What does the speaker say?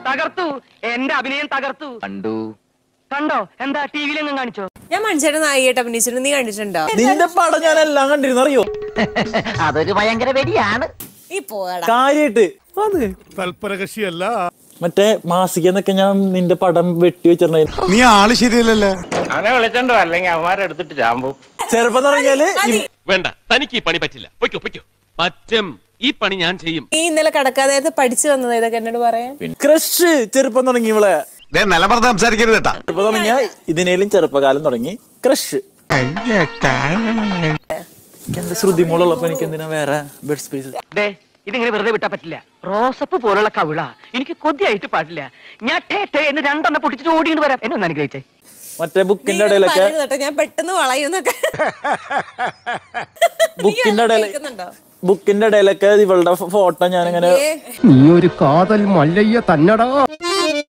തകർത്തു എന്റെ അഭിനയം തകർത്തു കണ്ടു കണ്ടോ എന്താ ടി വിയിലെങ്ങും കാണിച്ചോ ഞാൻ മനുഷ്യരുടെ നായികയായിട്ട് അഭിനയിച്ചിട്ടുണ്ട് നീ കണ്ടിട്ടുണ്ടോ നിന്റെ പടം ഞാൻ എല്ലാം കണ്ടിരുന്നു അറിയോ അതൊരു ഭയങ്കര വെടിയാണ് ഈ പോടാ കാര്യായിട്ട് അത് തൽപരകക്ഷിയല്ല മറ്റേ മാസികന്നൊക്കെ ഞാൻ നിന്റെ പടം വെട്ടി വെച്ചിട്ടുണ്ടായിരുന്നു നീ ആള് ശരിയല്ലല്ലേ അവനെ വിളിച്ചോണ്ടോ അല്ലെങ്കിൽ അവന്മാരെടുത്തിട്ട് ചാമ്പും ചെറുപ്പം തുടങ്ങിയാല് ഈ- വേണ്ട തനിക്ക് ഈ പണി പറ്റില്ല പൊയ്ക്കോ പൊയ്ക്കോ പറ്റും ഈ പണി ഞാൻ ചെയ്യും നീ ഇന്നലെ കടക്കാതെ പഠിച്ചു വന്നത് ഇതൊക്കെ എന്നോട് പറയാൻ ക്രഷ് ചെറുപ്പം തുടങ്ങി ഇവളെ നിലമർദ്ദ സംസാരിക്കരുത് കേട്ടാ ചെറുപ്പം തുടങ്ങിയ ഇതിനേലും ചെറുപ്പകാലം തുടങ്ങി ക്രഷ് എന്റെ ശ്രുതി മോളുള്ളപ്പോ എനിക്ക് എന്തിനാ വേറെ ബെഡ് സ്പേസ് ദേ ഇതിങ്ങനെ വെറുതെ വിട്ടാ പറ്റില്ല റോസപ്പ് പോലുള്ള കവിള എനിക്ക് കൊതിയായിട്ട് പാടില്ല ഞാൻ ടേ ടേ എന്ന് രണ്ടെണ്ണം പൊട്ടിച്ചിട്ട് ഓടിയിട്ട് വരാം എന്നെ ഒന്ന് അനുഗ്രഹിച്ചേ മറ്റേ ബുക്കിന്റെ ഇടയിലൊക്കെ കേട്ടോ ഞാൻ പെട്ടെന്ന് വളയുന്നൊക്കെ ബുക്കിന്റെ ഇടയിൽ കേൾക്കുന്നുണ്ടോ ബുക്കിന്റെ ഇടയിലൊക്കെ ഇവളുടെ ഫോട്ടോ ഞാനിങ്ങനെ ഏ, നീ ഒരു കാതൽ മല്ലയ്യ തന്നടാ